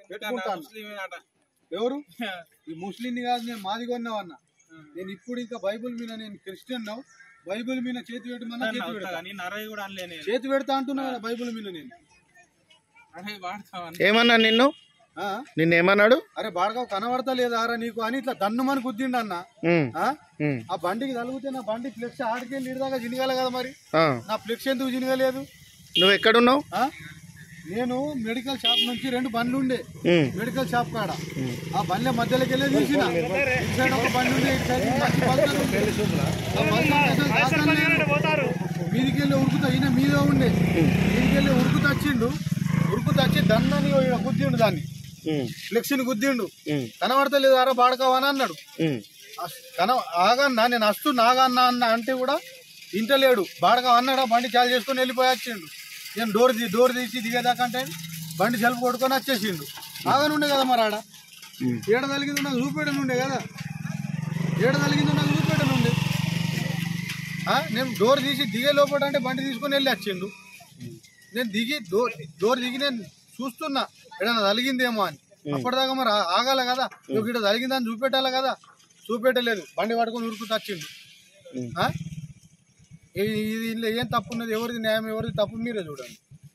పెట్టుకుంటా అన్న. ఎవరు ఈ ముస్లింని కాదు నేను మాది కొన్నావన్న నేను ఇప్పుడు ఇంకా బైబిల్ మీద నేను క్రిస్టియన్ నావు బైబిల్ మీద చేతి పెట్టమన్నా చేతి పెడతా నేను అరవై కూడా అనలేని చేతి పెడతా అంటున్నా కదా బైబిల్ మీద నేను అరే వాడతావా ఏమన్నా నిన్ను ఆ? నిన్నేమన్నాడు అరే బాడగావు కనబడతా లేదా ఆరా నీకు అని ఇట్లా దన్నుమని గుద్దిండు అన్న ఉమ్, ఆ? ఉమ్, ఆ బండికి తలిగితే నా బండి ఫ్లెక్స్ ఆడికెళ్ళి ఇడిదాకా జినగాలి కదా మరి ఆ. నా ఫ్లెక్స్ ఎందుకు జినగలేదు నువ్వు ఎక్కడున్నావు ఆ? నేను మెడికల్ షాప్ నుంచి రెండు బండ్లు ఉండే ఉమ్, మెడికల్ షాప్ కాడ ఆ బండ్ల మధ్యలోకి వెళ్ళి తీసిన ఇటు సైడ్ ఒక బండి ఉండే ఇటు సైడ్ మంచి పల్సర్ ఉండే. ఆ పల్సర్ అసలు దాఖలు లేదు. మీదికి వెళ్ళి ఉరుకుతా ఈయన మీద ఉండే మీదికి వెళ్ళి ఉరుకుతా వచ్చిండు ఉరుకుతా వచ్చి దన్నని ఈడ గుద్దిండు దాన్ని ఉమ్, ఫ్లెక్సీని గుద్దిండు ఉమ్, కనబడతలేదు అరా బాడకావని అన్నాడు ఉమ్, అస్- కన ఆగన్నా నేను వస్తూ నాగన్నా అన్న అంటే కూడా ఇంటలేడు బాడగా అన్నాడా బండి చాలు చేసుకొని వెళ్ళిపోయి వచ్చిండు నేను డోర్ తీ డోర్ తీసి దిగేదాకా అంటే బండి సెల్ఫ్ కొట్టుకొని వచ్చేసిండు ఆగనుండే కదా మరి ఆడ ఉమ్. ఏడ తలిగింది నాకు చూపెట్టను ఉండే కదా ఏడ తలిగింది నాకు చూపెట్టను ఉండే ఆ, నేను డోర్ తీసి దిగే లోపల అంటే బండి తీసుకొని వెళ్ళి వచ్చిండు నేను దిగి డోర్ డోర్ దిగి నేను చూస్తున్నా ఏదైనా తలిగిందేమో అని అప్పటిదాకా మరి ఆ- ఆగాల కదా నువ్వు ఇక్కడ తలిగిందని చూపెట్టాలి కదా చూపెట్టలేదు బండి పట్టుకొని ఉరుకుతూ వచ్చిండు ఉమ్. ఆ? ఇది ఇది ఇందులో ఏం తప్పు ఉన్నది ఎవరిది న్యాయం ఎవరిది తప్పు మీరే చూడండి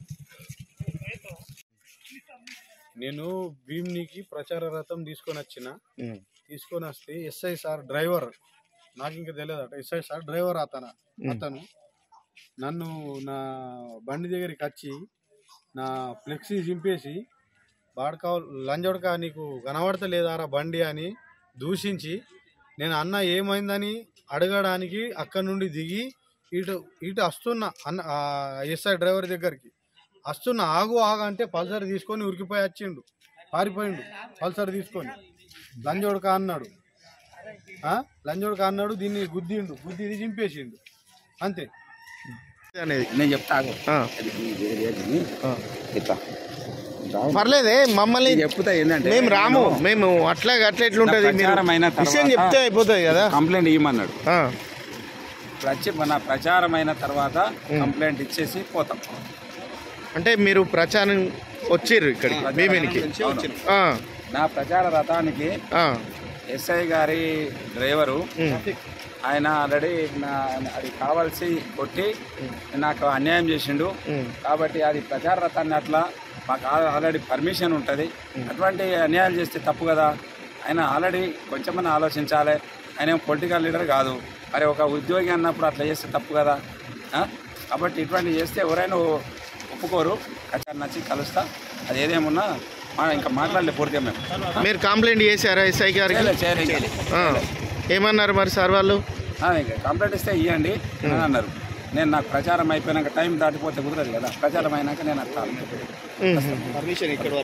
నేను భీమ్నికి ప్రచార రథం తీసుకొని వచ్చిన ఉమ్, తీసుకొని వస్తే ఎస్ఐ సార్ డ్రైవర్ నాకు ఇంకా తెలియదట ఎస్ఐ సార్ డ్రైవర్ అతను అతను నన్ను నా బండి దగ్గరికి వచ్చి నా ఫ్లెక్సీ చింపేసి బాడకా లంజోడక నీకు కనబడతలేదారా బండి అని దూషించి నేను అన్న ఏమైందని అడగడానికి అక్కడి నుండి దిగి ఇటు ఇటు వస్తున్నా అన్న ఆ ఎస్ఐ డ్రైవర్ దగ్గరికి వస్తున్నా ఆగు ఆగు అంటే పల్సర్ తీసుకొని ఉరికిపోయి వచ్చిండు పారిపోయిండు పల్సర్ తీసుకొని లంజోడక అన్నాడు ఆ? లంజోడక అన్నాడు దీన్ని గుద్దిండు గుద్ది ఇది చింపేసిండు అంతే అనేది నేను చెప్తా ఆగు. ఆ, అది ఈ వేరే వేరేని ఆ. చెప్తా పర్లేదే మమ్మల్ని నేను చెప్తా ఏంటంటే మేము రాము మేము అట్లా అట్లా ఎట్లుంటది మీరు ప్రచారం అయిన తర్వాత- విషయం చెప్తే అయిపోతుంది కదా కంప్లైంట్ ఇవ్వమన్నాడు ఆ, ప్రచి మన ప్రచారం అయిన తర్వాత కంప్లైంట్ ఇచ్చేసి పోతాం అంటే మీరు ప్రచారం వచ్చిర్రు ఇక్కడికి భీమినికి అవును. ఆ, నా ప్రచార రథానికి ఆ, ఎస్ఐ గారి డ్రైవరు ఉమ్, ఆయన ఆల్రెడీ నా అది కావాల్సి కొట్టి నాకు అన్యాయం చేసిండు ఉమ్, కాబట్టి అది ప్రచార రథాన్ని అట్లా మాకు ఆల్- ఆల్రెడీ పర్మిషన్ ఉంటుంది అటువంటి అన్యాయాలు చేస్తే తప్పు కదా ఆయన ఆల్రెడీ కొంచెమన్నా ఆలోచించాలి ఆయన ఏం పొలిటికల్ లీడర్ కాదు మరి ఒక ఉద్యోగి అన్నప్పుడు అట్లా చేస్తే తప్పు కదా ఆ? కాబట్టి ఇటువంటి చేస్తే ఎవరైనా ఒ- ఒప్పుకోరు ఖచ్చితంగా నచ్చి కలుస్తా అది ఏదేమున్నా మా ఇంకా మాట్లాడలే పూర్తిగా మేము మీరు కంప్లైంట్ చేశారా ఎస్ఐ గారికి చేయలే చేయలే చేయలే. ఆ, ఏమన్నారు మరి సార్ వాళ్ళు ఆ, ఇంకా కంప్లైంట్ ఇస్తే ఇవ్వండి అని అన్నారు నేను నాకు ప్రచారం అయిపోయినాక టైం దాటిపోతే కుదరదు కదా ప్రచారం అయినాక నేను అట్లా ఉమ్.